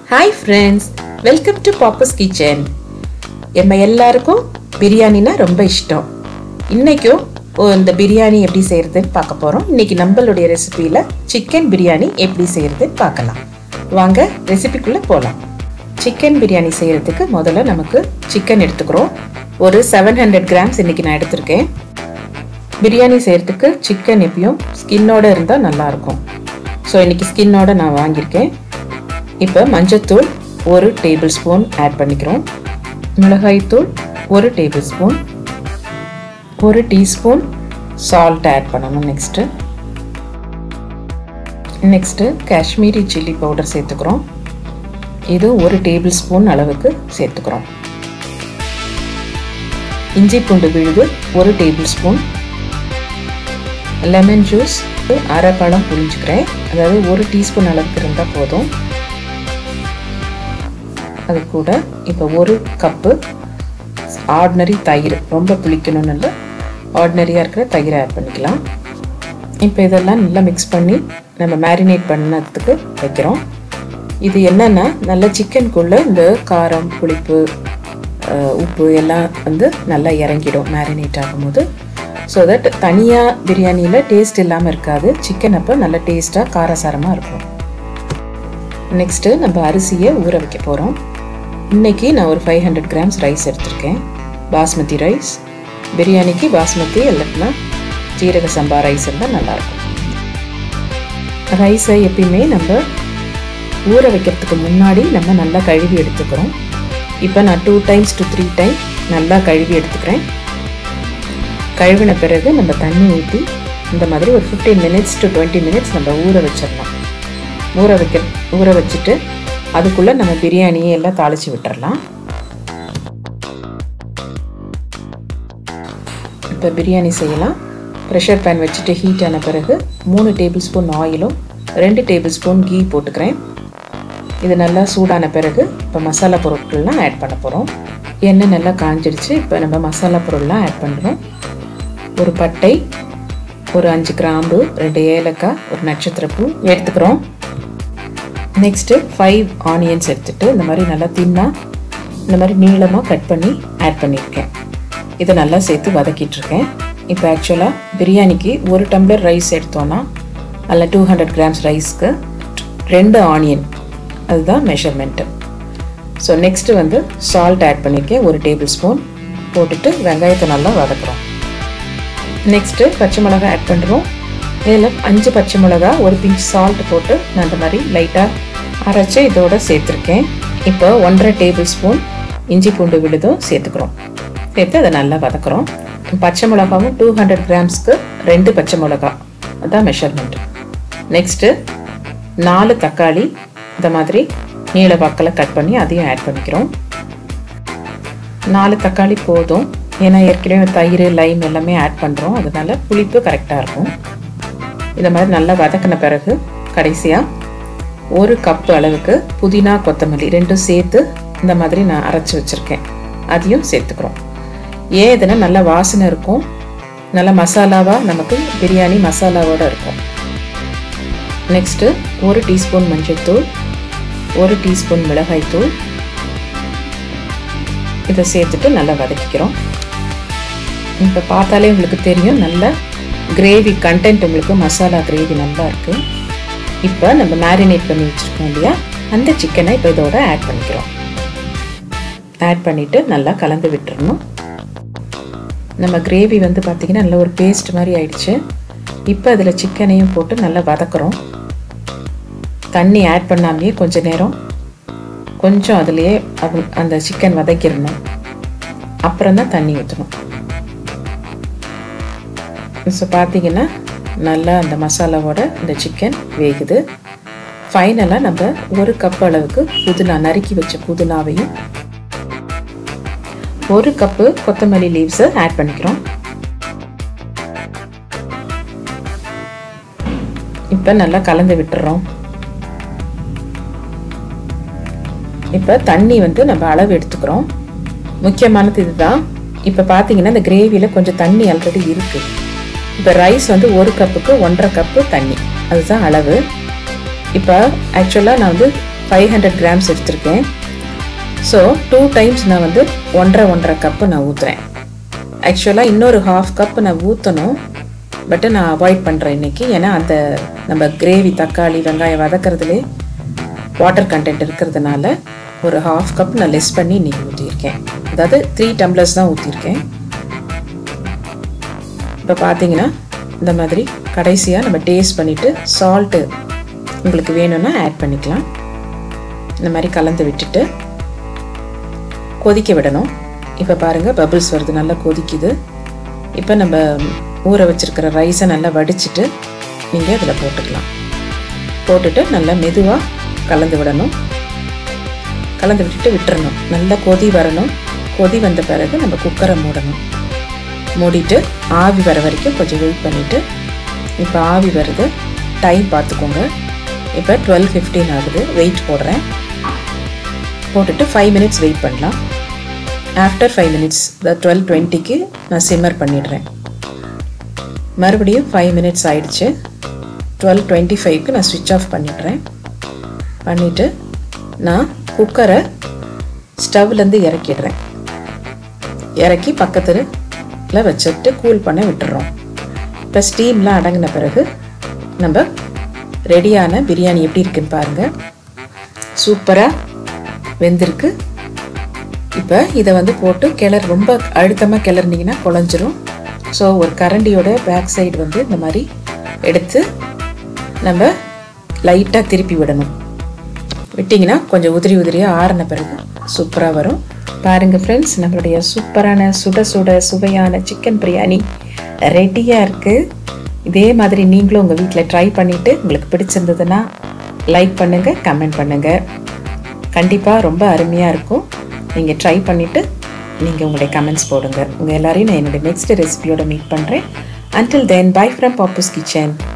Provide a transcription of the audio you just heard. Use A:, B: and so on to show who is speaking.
A: hi friends welcome to Pappu's kitchen நம்ம எல்லாருக்கும் பிரியாணினா ரொம்ப இஷ்டம் இன்றைக்கும் இந்த பிரியாணி எப்படி செய்கிறதுன்னு பார்க்க போகிறோம் இன்றைக்கி நம்மளுடைய ரெசிபியில் சிக்கன் பிரியாணி எப்படி செய்கிறதுன்னு பார்க்கலாம் வாங்க ரெசிபிக்குள்ளே போகலாம் சிக்கன் பிரியாணி செய்கிறதுக்கு முதல்ல நமக்கு சிக்கன் எடுத்துக்கிறோம் ஒரு செவன் ஹண்ட்ரட் கிராம்ஸ் இன்றைக்கி நான் எடுத்திருக்கேன் பிரியாணி செய்கிறதுக்கு சிக்கன் எப்பயும் ஸ்கின்னோடு இருந்தால் நல்லாயிருக்கும் ஸோ இன்றைக்கி ஸ்கின்னோட நான் வாங்கியிருக்கேன் இப்போ மஞ்சத்தூள் ஒரு டேபிள் ஸ்பூன் ஆட் பண்ணிக்கிறோம் மிளகாய்த்தூள் ஒரு டேபிள் ஸ்பூன் ஒரு டீஸ்பூன் சால்ட் ஆட் பண்ணணும் next next Kashmiri chilli powder சேர்த்துக்கிறோம் இது ஒரு டேபிள் ஸ்பூன் அளவுக்கு சேர்த்துக்கிறோம் இஞ்சி பூண்டு விழுது ஒரு டேபிள் ஸ்பூன் லெமன் ஜூஸ் அரை பழம் புளிஞ்சுக்கிறேன் அதாவது ஒரு டீஸ்பூன் அளவுக்கு இருந்தால் போதும் அது கூட இப்போ ஒரு கப்பு ஆர்டினரி தயிர் ரொம்ப புளிக்கணும்னு இல்லை ஆர்டினரியாக இருக்கிற தயிரை ஆட் பண்ணிக்கலாம் இப்போ இதெல்லாம் நல்லா மிக்ஸ் பண்ணி நம்ம மேரினேட் பண்ணதுக்கு வைக்கிறோம் இது என்னென்னா நல்ல சிக்கனுக்குள்ளே இந்த காரம் புளிப்பு உப்பு எல்லாம் வந்து நல்லா இறங்கிடும் மேரினேட் ஆகும்போது ஸோ தட் தனியாக பிரியாணியில் டேஸ்ட் இல்லாமல் இருக்காது சிக்கன் அப்போ நல்ல டேஸ்ட்டாக காரசாரமாக இருக்கும் நெக்ஸ்ட்டு நம்ம அரிசியை ஊற வைக்க போகிறோம் இன்றைக்கி நான் ஒரு ஃபைவ் ஹண்ட்ரட் கிராம்ஸ் ரைஸ் எடுத்திருக்கேன் பாஸ்மதி ரைஸ் பிரியாணிக்கு பாஸ்மதி இல்லைன்னா ஜீரக சம்பா ரைஸ் இருந்தால் நல்லாயிருக்கும் ரைஸை எப்பயுமே நம்ம ஊற வைக்கிறதுக்கு முன்னாடி நம்ம நல்லா கழுவி எடுத்துக்கிறோம் இப்போ நான் two times to three time நல்லா கழுவி எடுத்துக்கிறேன் கழுவின பிறகு நம்ம தண்ணி ஊற்றி இந்த மாதிரி ஒரு fifteen minutes to twenty minutes நம்ம ஊற வச்சிடலாம் ஊற வைக்க ஊற வச்சுட்டு அதுக்குள்ளே நம்ம பிரியாணியை எல்லாம் தாளித்து விட்டுறலாம் இப்போ பிரியாணி செய்யலாம் ப்ரெஷர் பேன் வச்சுட்டு ஹீட் ஆன பிறகு மூணு டேபிள் ஸ்பூன் ஆயிலும் ரெண்டு டேபிள் ஸ்பூன் கீ போட்டுக்கிறேன் இது நல்லா சூடான பிறகு இப்போ மசாலா பொருட்கள்லாம் ஆட் பண்ண போகிறோம் எண்ணெய் நல்லா காஞ்சிடுச்சு இப்போ நம்ம மசாலா பொருள்லாம் ஆட் பண்ணுறோம் ஒரு பட்டை ஒரு அஞ்சு கிராம்பு ரெண்டு ஏலக்காய் ஒரு நட்சத்திரப்பூ எடுத்துக்கிறோம் நெக்ஸ்ட்டு ஃபைவ் ஆனியன்ஸ் எடுத்துகிட்டு இந்த மாதிரி நல்லா தின்னாக இந்த மாதிரி நீளமாக கட் பண்ணி ஆட் பண்ணியிருக்கேன் இதை நல்லா சேர்த்து வதக்கிட்டுருக்கேன் இப்போ ஆக்சுவலாக பிரியாணிக்கு ஒரு டம்ளர் ரைஸ் எடுத்தோன்னா அதில் டூ ஹண்ட்ரட் கிராம்ஸ் ரைஸ்க்கு ரெண்டு ஆனியன் அதுதான் மெஷர்மெண்ட்டு ஸோ நெக்ஸ்ட்டு வந்து சால்ட் ஆட் பண்ணியிருக்கேன் ஒரு டேபிள் ஸ்பூன் போட்டுட்டு வெங்காயத்தை நல்லா வதக்குறோம் நெக்ஸ்ட்டு பச்சை மிளகா ஆட் பண்ணுறோம் இதில் அஞ்சு பச்சை மிளகா ஒரு பிஞ்ச் சால்ட் போட்டு நான் அந்த மாதிரி லைட்டாக அரைச்சி இதோட சேர்த்துருக்கேன் இப்போ ஒன்றரை டேபிள் ஸ்பூன் இஞ்சி பூண்டு விழுதும் சேர்த்துக்கிறோம் சேர்த்து அதை நல்லா வதக்குறோம் பச்சை மிளகாவும் டூ ஹண்ட்ரட் கிராம்ஸ்க்கு ரெண்டு பச்சை மிளகா அதுதான் மெஷர்மெண்ட் நெக்ஸ்ட்டு நாலு தக்காளி இந்த மாதிரி நீல வாக்கில் கட் பண்ணி அதையும் ஆட் பண்ணிக்கிறோம் நாலு தக்காளி போதும் ஏன்னா ஏற்கனவே தயிர் லைம் எல்லாமே ஆட் பண்ணுறோம் அதனால புளிப்பு கரெக்டாக இருக்கும் இந்த மாதிரி நல்லா வதக்கின பிறகு கடைசியாக ஒரு கப்பு அளவுக்கு புதினா கொத்தமல்லி ரெண்டும் சேர்த்து இந்த மாதிரி நான் அரைச்சி வச்சுருக்கேன் அதையும் சேர்த்துக்கிறோம் ஏன் இதுனா நல்ல வாசனை இருக்கும் நல்ல மசாலாவாக நமக்கு பிரியாணி மசாலாவோடு இருக்கும் நெக்ஸ்ட்டு ஒரு டீஸ்பூன் மஞ்சள் தூள் ஒரு டீஸ்பூன் மிளகாய் தூள் இதை சேர்த்துட்டு நல்லா வதக்கிக்கிறோம் இப்போ பார்த்தாலே உங்களுக்கு தெரியும் நல்ல கிரேவி கண்டென்ட் உங்களுக்கு மசாலா கிரேவி நல்லா இருக்குது இப்போ நம்ம மேரினேட் பண்ணி வச்சுருக்கோம் இல்லையா அந்த சிக்கனை இப்போ இதோட ஆட் பண்ணிக்கிறோம் ஆட் பண்ணிவிட்டு நல்லா கலந்து விட்டுறணும் நம்ம கிரேவி வந்து பார்த்திங்கன்னா நல்ல ஒரு பேஸ்ட் மாதிரி ஆயிடுச்சு இப்போ அதில் சிக்கனையும் போட்டு நல்லா வதக்குறோம் தண்ணி ஆட் பண்ணாமையே கொஞ்சம் நேரம் கொஞ்சம் அதுலேயே அந்த சிக்கன் வதக்கிடணும் அப்புறம் தான் தண்ணி ஊற்றணும் ஸோ பார்த்தீங்கன்னா நல்லா அந்த மசாலாவோட இந்த சிக்கன் வேகுது ஃபைனலாக நம்ம ஒரு கப் அளவுக்கு புதினா நறுக்கி வச்ச புதினாவையும் ஒரு கப்பு கொத்தமல்லி லீவ்ஸை ஆட் பண்ணிக்கிறோம் இப்போ நல்லா கலந்து விட்டுறோம் இப்போ தண்ணி வந்து நம்ம அளவு எடுத்துக்கிறோம் முக்கியமானது இதுதான் இப்போ பார்த்தீங்கன்னா இந்த கிரேவியில் கொஞ்சம் தண்ணி ஆல்ரெடி இருக்குது இப்போ ரைஸ் வந்து ஒரு கப்புக்கு ஒன்றரை கப்பு தண்ணி அதுதான் அளவு இப்போ ஆக்சுவலாக நான் வந்து ஃபைவ் ஹண்ட்ரட் கிராம்ஸ் எடுத்திருக்கேன் ஸோ டூ டைம்ஸ் நான் வந்து ஒன்றரை ஒன்றரை கப்பு நான் ஊற்றுறேன் ஆக்சுவலாக இன்னொரு ஹாஃப் கப் நான் ஊற்றணும் பட்டு நான் அவாய்ட் பண்ணுறேன் இன்றைக்கி ஏன்னா அந்த நம்ம கிரேவி தக்காளி வெங்காயம் வதக்கிறதுலே வாட்டர் கண்டென்ட் இருக்கிறதுனால ஒரு ஹாஃப் கப் நான் லெஸ் பண்ணி இன்றைக்கி ஊற்றியிருக்கேன் அதாவது த்ரீ டம்ளர்ஸ் தான் ஊற்றிருக்கேன் இப்போ பார்த்தீங்கன்னா இந்த மாதிரி கடைசியாக நம்ம டேஸ்ட் பண்ணிவிட்டு சால்ட்டு உங்களுக்கு வேணும்னா ஆட் பண்ணிக்கலாம் இந்த மாதிரி கலந்து விட்டுட்டு கொதிக்க விடணும் இப்போ பாருங்கள் பபிள்ஸ் வருது நல்லா கொதிக்குது இப்போ நம்ம ஊற வச்சுருக்கிற ரைஸை நல்லா வடிச்சிட்டு நீங்கள் அதில் போட்டுக்கலாம் போட்டுட்டு நல்லா மெதுவாக கலந்து விடணும் கலந்து விட்டுட்டு விட்டுறணும் நல்லா கொதி வரணும் கொதி வந்த பிறகு நம்ம குக்கரை மூடணும் மூடிட்டு ஆவி வர வரைக்கும் கொஞ்சம் வெயிட் பண்ணிவிட்டு இப்போ ஆவி வருது டைம் பார்த்துக்கோங்க இப்போ டுவெல் ஃபிஃப்டீன் ஆகுது வெயிட் போடுறேன் போட்டுட்டு ஃபைவ் மினிட்ஸ் வெயிட் பண்ணலாம் after five minutes the twelve டுவெண்ட்டிக்கு நான் சிம்மர் பண்ணிடுறேன் மறுபடியும் ஃபைவ் மினிட்ஸ் ஆயிடுச்சு டுவெல் டுவெண்ட்டி ஃபைவ்க்கு நான் ஸ்விட்ச் ஆஃப் பண்ணிடுறேன் பண்ணிவிட்டு நான் குக்கரை ஸ்டவ்லேருந்து இறக்கிடுறேன் இறக்கி பக்கத்தில் வச்சுட்டு கூல் பண்ண விட்டுறோம் இப்போ ஸ்டீம்லாம் அடங்கின பிறகு நம்ம ரெடியான பிரியாணி எப்படி இருக்குன்னு பாருங்கள் சூப்பராக வெந்திருக்கு இப்போ இதை வந்து போட்டு கிளர் ரொம்ப அழுத்தமாக கிளறினீங்கன்னா குழஞ்சிரும் ஸோ ஒரு கரண்டியோட பேக் சைடு வந்து இந்த மாதிரி எடுத்து நம்ம லைட்டாக திருப்பி விடணும் விட்டிங்கன்னா கொஞ்சம் உதிரி உதிரியாக ஆறின பிறகு சூப்பராக வரும் பாருங்கள் ஃப்ரெண்ட்ஸ் நம்மளுடைய சூப்பரான சுட சுட சுவையான சிக்கன் பிரியாணி ரெடியாக இருக்குது இதே மாதிரி நீங்களும் உங்கள் வீட்டில் ட்ரை பண்ணிவிட்டு உங்களுக்கு பிடிச்சிருந்ததுன்னா லைக் பண்ணுங்கள் கமெண்ட் பண்ணுங்கள் கண்டிப்பாக ரொம்ப அருமையாக இருக்கும் நீங்கள் ட்ரை பண்ணிவிட்டு நீங்கள் உங்களுடைய கமெண்ட்ஸ் போடுங்க உங்கள் எல்லாரையும் நான் என்னுடைய நெக்ஸ்ட் ரெசிபியோட மீட் பண்ணுறேன் until then bye from Pappu's kitchen